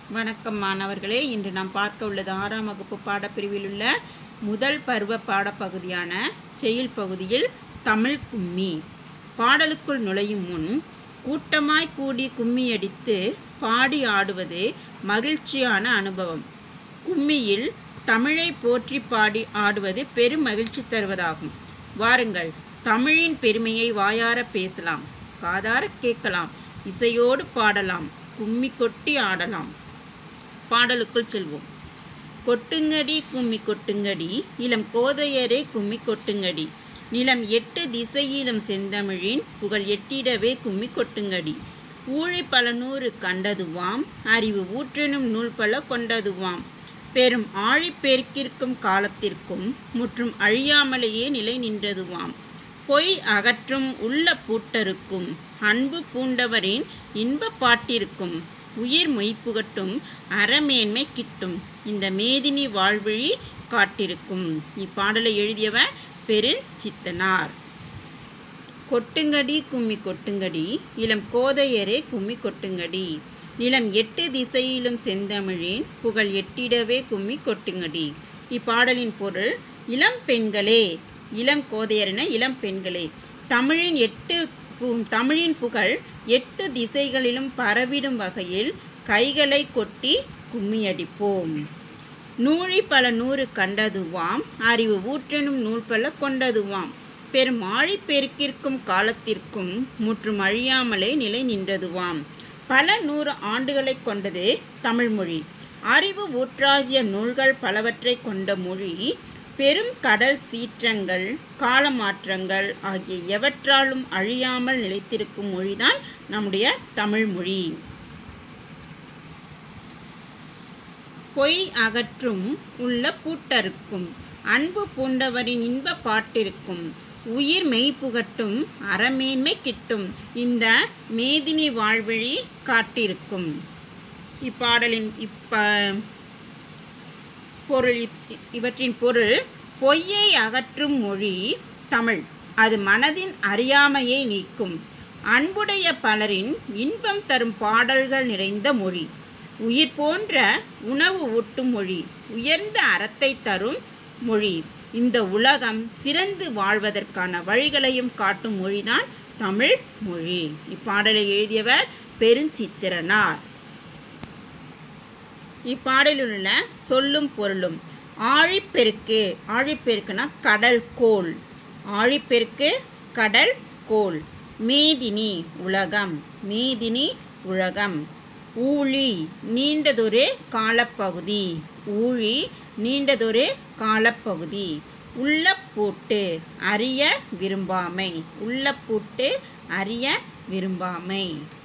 வணக்கம் மாணவர்களே இன்று நாம் பார்க்க உள்ளது ஆறாம் வகுப்பு பாடப்பிரிவில் உள்ள முதல் பருவ பாடப்பகுதியான செயல் பகுதியில் தமிழ் கும்மி பாடலுக்குள் நுழையும் முன் கூட்டமாய் கூடி கும்மி அடித்து பாடி ஆடுவது மகிழ்ச்சியான அனுபவம் கும்மியில் தமிழை போற்றி பாடி ஆடுவது பெரும் மகிழ்ச்சி தருவதாகும் வாருங்கள் தமிழின் பெருமையை வாயார பேசலாம் காதார கேட்கலாம் இசையோடு பாடலாம் கும்மி கொட்டி ஆடலாம் பாடலுக்குள் செல்வோம் கொட்டுங்கடி கும்மி கொட்டுங்கடி இளம் கோதையரே கும்மி கொட்டுங்கடி நிலம் எட்டு திசையிலும் செந்தமிழின் புகழ் எட்டிடவே கும்மி கொட்டுங்கடி ஊழி பல நூறு கண்டதுவாம் அறிவு ஊற்றெனும் நூல் பல கொண்டதுவாம் பெரும் ஆழிப்பெருக்கிற்கும் காலத்திற்கும் முற்றும் அழியாமலேயே நிலை நின்றதுவாம் பொய் அகற்றும் உள்ள பூட்டருக்கும் அன்பு பூண்டவரின் இன்ப பாட்டிற்கும் உயிர் மொய்ப்புகட்டும் அறமேன்மை கிட்டும் இந்த மேதினி வாழ்வழி காட்டிருக்கும் இப்பாடலை எழுதியவர் பெருஞ்சித்தனார் கொட்டுங்கடி கும்மி கொட்டுங்கடி இளம் கோதையரே கும்மி கொட்டுங்கடி நிலம் எட்டு திசையிலும் செந்தமிழின் புகழ் எட்டிடவே கும்மி கொட்டுங்கடி இப்பாடலின் பொருள் இளம் பெண்களே இளம் கோதையரென இளம் பெண்களே தமிழின் எட்டு பு- தமிழின் புகழ் எட்டு திசைகளிலும் பரவிடும் வகையில் கைகளை கொட்டி கும்மியடிப்போம் நூழி பல நூறு கண்டதுவாம் அறிவு ஊற்றெனும் நூல் பல கொண்டதுவாம் பெரும் ஆழிப்பெருக்கிற்கும் காலத்திற்கும் முற்றும் அழியாமலே நிலை நின்றதுவாம் பல நூறு ஆண்டுகளைக் கொண்டது தமிழ்மொழி அறிவு ஊற்றாகிய நூல்கள் பலவற்றை கொண்ட மொழி பெரும் கடல் சீற்றங்கள் காலமாற்றங்கள் ஆகிய எவற்றாலும் அழியாமல் நிலைத்திருக்கும் மொழிதான் நம்முடைய தமிழ்மொழி பொய் அகற்றும் உள்ள பூட்டருக்கும் அன்பு பூண்டவரின் இன்ப பாட்டிருக்கும் உயிர் மெய்ப்புகட்டும் அறமேன்மை கிட்டும் இந்த மேதினி வாழ்வழி காட்டிருக்கும் இப்பாடலின் இப்ப பொருள் இப்- இவற்றின் பொருள் பொய்யை அகற்றும் மொழி தமிழ் அது மனதின் அறியாமையை நீக்கும் அன்புடைய பலரின் இன்பம் தரும் பாடல்கள் நிறைந்த மொழி உயிர் போன்ற உணவு ஊட்டும் மொழி உயர்ந்த அறத்தை தரும் மொழி இந்த உலகம் சிறந்து வாழ்வதற்கான வழிகளையும் காட்டும் மொழிதான் தமிழ் மொழி இப்பாடலை எழுதியவர் பெருஞ்சித்திரனார் இப்பாடலில் உள்ள சொல்லும் பொருளும் ஆழிப்பெருக்கு ஆழிப்பெருக்குனா கடல் கோள் ஆழிப்பெருக்கு கடல் கோள் மேதினி உலகம் மேதினி உலகம் ஊழி நீண்டதொரு காலப்பகுதி ஊழி நீண்டதொரு காலப்பகுதி உள்ளப்பூட்டு அறிய விரும்பாமை உள்ளப்பூட்டு அறிய விரும்பாமை